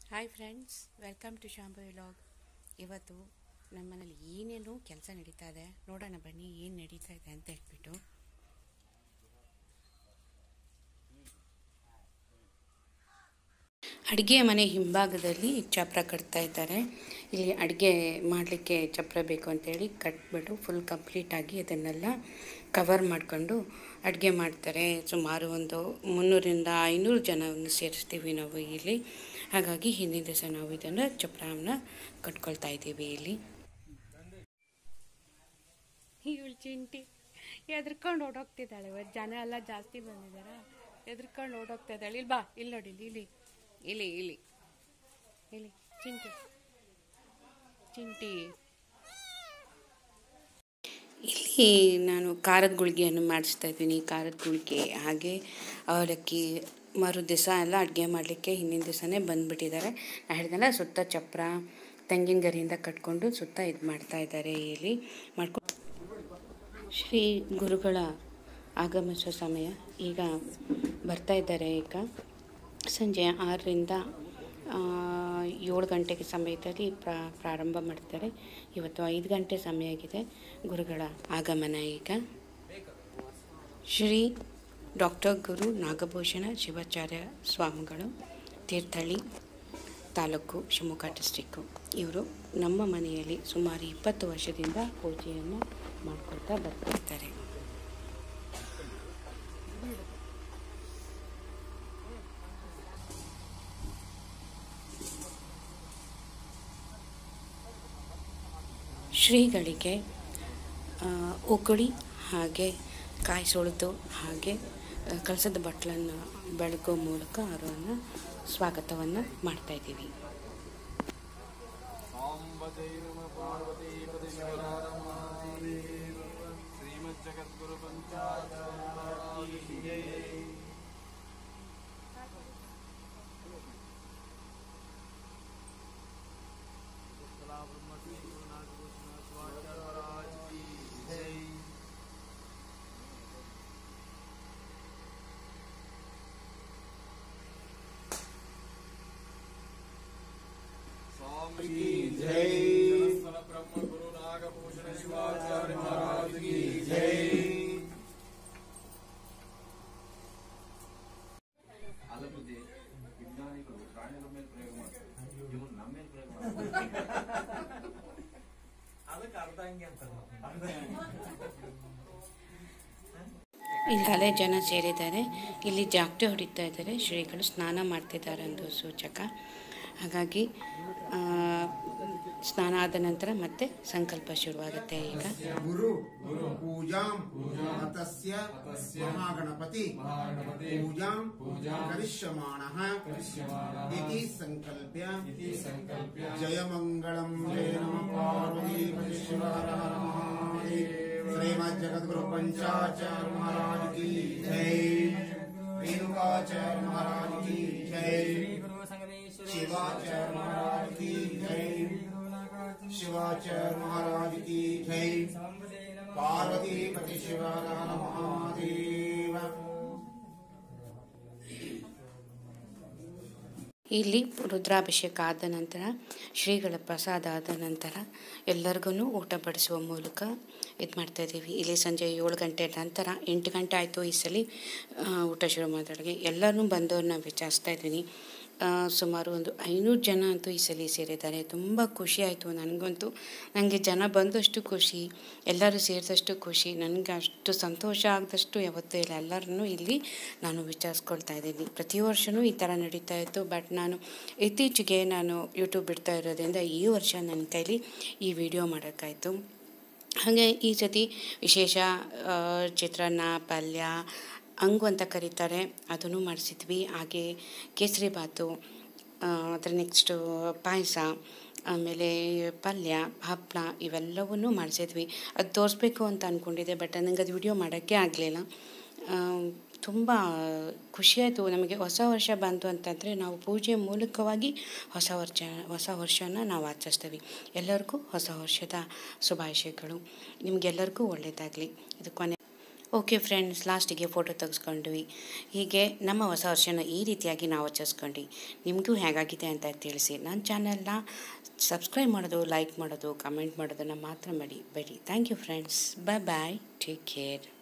hi friends welcome to Shambhavi vlog ಇವತ್ತು ನಮ್ಮ ಮನೇಲಿ ಏನೇನು ಕೆಲಸ ನಡೀತಾ ಇದೆ ನೋಡೋಣ ಬನ್ನಿ ಏನು ನಡೀತಾ ಇದೆ ಅಂತ ಹೇಳ್ಬಿಟ್ಟು ಅಡುಗೆ ಮನೆ ಹಿಂಭಾಗದಲ್ಲಿ ಚಪ್ರ ಕಟ್ತಾ ಇದ್ದಾರೆ ಇಲ್ಲಿ ಅಡುಗೆ ಮಾಡಲಿಕ್ಕೆ ಚಪ್ರ ಬೇಕು ಅಂತೇಳಿ ಕಟ್ಬಿಟ್ಟು ಫುಲ್ ಕಂಪ್ಲೀಟಾಗಿ ಅದನ್ನೆಲ್ಲ ಕವರ್ ಮಾಡಿಕೊಂಡು ಅಡುಗೆ ಮಾಡ್ತಾರೆ ಸುಮಾರು ಒಂದು ಮುನ್ನೂರಿಂದ ಐನೂರು ಜನವನ್ನು ಸೇರಿಸ್ತೀವಿ ನಾವು ಇಲ್ಲಿ ಹಾಗಾಗಿ ಹಿಂದಿನ ದಿವಸ ನಾವು ಇದನ್ನು ಚಪ್ರವನ್ನು ಕಟ್ಕೊಳ್ತಾ ಇದ್ದೀವಿ ಇಲ್ಲಿ ಇವಳು ಚಿಂಟಿ ಎದ್ರಕೊಂಡು ಓಡೋಗ್ತಿದ್ದಾಳೆ ಇವತ್ತು ಜನ ಎಲ್ಲ ಜಾಸ್ತಿ ಬಂದಿದ್ದಾರಾ ಎದ್ರಕೊಂಡು ಓಡೋಗ್ತಾ ಇದ್ದಾಳೆ ಇಲ್ಲಿ ಬಾ ಇಲ್ಲಿ ನೋಡಿ ಇಲ್ಲಿ ಇಲ್ಲಿ ಇಲ್ಲಿ ಇಲ್ಲಿ ಇಲ್ಲಿ ಚಿಂಟಿ ಚಿಂಟಿ ಇಲ್ಲಿ ನಾನು ಖಾರದ ಗುಳಿಗೆಯನ್ನು ಮಾಡಿಸ್ತಾ ಇದ್ದೀನಿ ಖಾರದ ಗುಳಿಗೆ ಹಾಗೆ ಅವಲಕ್ಕಿ ಮರು ದಿವಸ ಎಲ್ಲ ಅಡುಗೆ ಮಾಡಲಿಕ್ಕೆ ಹಿಂದಿನ ದಿವಸನೇ ಬಂದುಬಿಟ್ಟಿದ್ದಾರೆ ನಾನು ಹೇಳಿದ್ನಲ್ಲ ಸುತ್ತ ಚಪ್ರ ತೆಂಗಿನ ಗರಿಯಿಂದ ಕಟ್ಕೊಂಡು ಸುತ್ತ ಇದು ಮಾಡ್ತಾ ಇದ್ದಾರೆ ಇಲ್ಲಿ ಮಾಡ್ಕೊಂಡು ಶ್ರೀ ಗುರುಗಳ ಆಗಮಿಸುವ ಸಮಯ ಈಗ ಬರ್ತಾ ಇದ್ದಾರೆ ಈಗ ಸಂಜೆ ಆರರಿಂದ ಏಳು ಗಂಟೆಗೆ ಸಮಯದಲ್ಲಿ ಪ್ರಾ ಪ್ರಾರಂಭ ಮಾಡ್ತಾರೆ ಇವತ್ತು ಐದು ಗಂಟೆ ಸಮಯ ಆಗಿದೆ ಗುರುಗಳ ಆಗಮನ ಈಗ ಶ್ರೀ ಡಾಕ್ಟರ್ ಗುರು ನಾಗಭೂಷಣ ಶಿವಾಚಾರ್ಯ ಸ್ವಾಮಿಗಳು ತೀರ್ಥಹಳ್ಳಿ ತಾಲೂಕು ಶಿವಮೊಗ್ಗ ಡಿಸ್ಟಿಕ್ಕು ಇವರು ನಮ್ಮ ಮನೆಯಲ್ಲಿ ಸುಮಾರು ಇಪ್ಪತ್ತು ವರ್ಷದಿಂದ ಪೂಜೆಯನ್ನು ಮಾಡ್ಕೊಳ್ತಾ ಬರ್ತಿರ್ತಾರೆ ಶ್ರೀಗಳಿಗೆ ಉಗುಳಿ ಹಾಗೆ ಕಾಯಿ ಸುಳಿದು ಹಾಗೆ ಕಲಸದ ಬಟ್ಲನ್ನು ಬೆಳಗೋ ಮೂಲಕ ಅವರನ್ನು ಸ್ವಾಗತವನ್ನು ಮಾಡ್ತಾ ಇದ್ದೀವಿ ಸಾಂಬತೈ ನಮ ಪಾರ್ವತಿ ಪತಿ ಶ್ರೀಮದ್ ಜಗದ್ಗುರು ಪಂಚಾಚಾರ್ಯ ಬ್ರಹ್ಮಶ್ರೀ ಗುರುನಾಥಭೂಷಣ ಸ್ವಾಚಾರ್ಯ ಮಹಾರಾಜ್ ಕಿ ಜೈ स्वामी की जय ब्रह्म गुरु नागभूषण शिवाचार्य महाराज की जय ಅಲ್ಲದೆ ವಿಜ್ಞಾನಿಗಳು ಪ್ರಾಣಿಗಳ ಮೇಲೆ ಪ್ರಯೋಗ ಮಾಡ್ತಾರೆ ಇವ್ರು ನಮ್ಮ ಮೇಲೆ ಪ್ರಯೋಗ ಮಾಡ್ತಾರೆ ಅದಕ್ಕೆ ಅರ್ಧ ಹಂಗೆ ಅಂತ ಈಗಾಗಲೇ ಜನ ಸೇರಿದ್ದಾರೆ ಇಲ್ಲಿ ಜಾಗ್ಟೆ ಹೊಡಿತಾ ಇದ್ದಾರೆ ಶ್ರೀಗಳು ಸ್ನಾನ ಮಾಡ್ತಿದ್ದಾರೆ ಒಂದು ಸೂಚಕ ಹಾಗಾಗಿ ಆ, ಸ್ನಾನ ಆದ ನಂತರ ಮತ್ತೆ ಸಂಕಲ್ಪ ಶುರುವಾಗುತ್ತೆ ಈಗ ಗುರು ಪೂಜಾಂ ಹತಸ್ಯ ಮಹಾಗಣಪತಿ ಪೂಜಾಂ ಕರಿಷ್ಯಮಾಣಃ ಇತಿ ಸಂಕಲ್ಪ್ಯ ಜಯಮಂಗಳಂ ಜಯ ನಮ ಪಾರ್ವತಿ ಶಿವ ಹರ ಹರ ಮಹಾದೇವ ಶ್ರೀಮದ್ ಜಗದ್ಗುರು ಪಂಚಾಚಾರ್ಯ ಮಹಾರಾಜ್ ಕಿ ಜೈ ರೇಣುಕಾಚಾರ್ಯ ಮಹಾರಾಜ್ ಕಿ ಜೈ ಶಿವಾಚಾರ್ಯ ಮಹಾರಾಜ್ ಕಿ ಜೈ शिवाचार्य महाराज की जय पार्वती पति शिवार महादेव ಇಲ್ಲಿ ರುದ್ರಾಭಿಷೇಕ ಆದ ನಂತರ ಶ್ರೀಗಳ ಪ್ರಸಾದ ಆದ ನಂತರ ಎಲ್ಲರಿಗೂ ಊಟ ಬಡಿಸುವ ಮೂಲಕ ಇದು ಮಾಡ್ತಾ ಇದ್ದೀವಿ ಇಲ್ಲಿ ಸಂಜೆ ಏಳು ಗಂಟೆ ನಂತರ ಎಂಟು ಗಂಟೆ ಆಯಿತು ಈ ಸಲ ಆ, ಊಟ ಶುರು ಮಾಡೋರಿಗೆ ಎಲ್ಲರೂ ಬಂದವ್ರನ್ನ ವಿಚಾರಿಸ್ತಾ ಇದ್ದೀನಿ ಆ, ಸುಮಾರು ಒಂದು ಐನೂರು ಜನ ಅಂತೂ ಈ ಸಲ ಸೇರಿದ್ದಾರೆ ತುಂಬ ಖುಷಿ ಆಯಿತು ನನಗಂತೂ ನನಗೆ ಜನ ಬಂದಷ್ಟು ಖುಷಿ ಎಲ್ಲರೂ ಸೇರಿದಷ್ಟು ಖುಷಿ ನನಗೆ ಅಷ್ಟು ಸಂತೋಷ ಆಗದಷ್ಟು ಯಾವತ್ತೂ ಇಲ್ಲ ಎಲ್ಲರನ್ನೂ ಇಲ್ಲಿ ನಾನು ವಿಚಾರಿಸ್ಕೊಳ್ತಾ ಇದ್ದೀನಿ ಪ್ರತಿ ವರ್ಷವೂ ಈ ಥರ ನಡೀತಾ ಇತ್ತು ಬಟ್ ನಾನು ಇತ್ತೀಚೆಗೆ ನಾನು ಯೂಟ್ಯೂಬ್ ಬಿಡ್ತಾ ಇರೋದ್ರಿಂದ ಈ ವರ್ಷ ನನ್ನ ಕೈಲಿ ಈ ವಿಡಿಯೋ ಮಾಡೋಕ್ಕಾಯಿತು ಹಾಗೆ ಈ ಸತಿ ವಿಶೇಷ ಆ, ಚಿತ್ರಾನ್ನ ಪಲ್ಯ ಅಂಗು ಅಂತ ಕರೀತಾರೆ ಅದನ್ನು ಮಾಡಿಸಿದ್ವಿ ಹಾಗೆ ಕೇಸರಿ ಬಾತು ಆ, ಅದರ ನೆಕ್ಸ್ಟು ಪಾಯಸ ಆಮೇಲೆ ಪಲ್ಯ ಹಪ್ಪಳ ಇವೆಲ್ಲವನ್ನೂ ಮಾಡಿಸಿದ್ವಿ ಅದು ತೋರಿಸ್ಬೇಕು ಅಂತ ಅಂದ್ಕೊಂಡಿದ್ದೆ ಬಟ್ ನನಗೆ ಅದು ವಿಡಿಯೋ ಮಾಡೋಕ್ಕೆ ಆಗಲಿಲ್ಲ ತುಂಬ ಖುಷಿಯಾಯಿತು ನಮಗೆ ಹೊಸ ವರ್ಷ ಬಂತು ಅಂತಂದರೆ ನಾವು ಪೂಜೆ ಮೂಲಕವಾಗಿ ಹೊಸ ವರ್ಷ ಹೊಸ ವರ್ಷನ ನಾವು ಆಚರಿಸ್ತೀವಿ ಎಲ್ಲರಿಗೂ ಹೊಸ ವರ್ಷದ ಶುಭಾಶಯಗಳು ನಿಮಗೆಲ್ಲರಿಗೂ ಒಳ್ಳೆಯದಾಗಲಿ ಇದು ಕೊನೆ ಓಕೆ ಫ್ರೆಂಡ್ಸ್ ಲಾಸ್ಟಿಗೆ ಫೋಟೋ ತೆಗೆಸ್ಕೊಂಡ್ವಿ ಹೀಗೆ ನಮ್ಮ ಹೊಸ ವರ್ಷನ ಈ ರೀತಿಯಾಗಿ ನಾವು ಆಚರಿಸ್ಕೊಂಡ್ವಿ ನಿಮಗೂ ಹೇಗಾಗಿದೆ ಅಂತ ತಿಳಿಸಿ ನನ್ನ ಚಾನಲ್ನ ಸಬ್ಸ್ಕ್ರೈಬ್ ಮಾಡೋದು ಲೈಕ್ ಮಾಡೋದು ಕಮೆಂಟ್ ಮಾಡೋದನ್ನು ಮಾತ್ರ ಮಾಡಿ ಬೇಡಿ thank you friends bye bye take care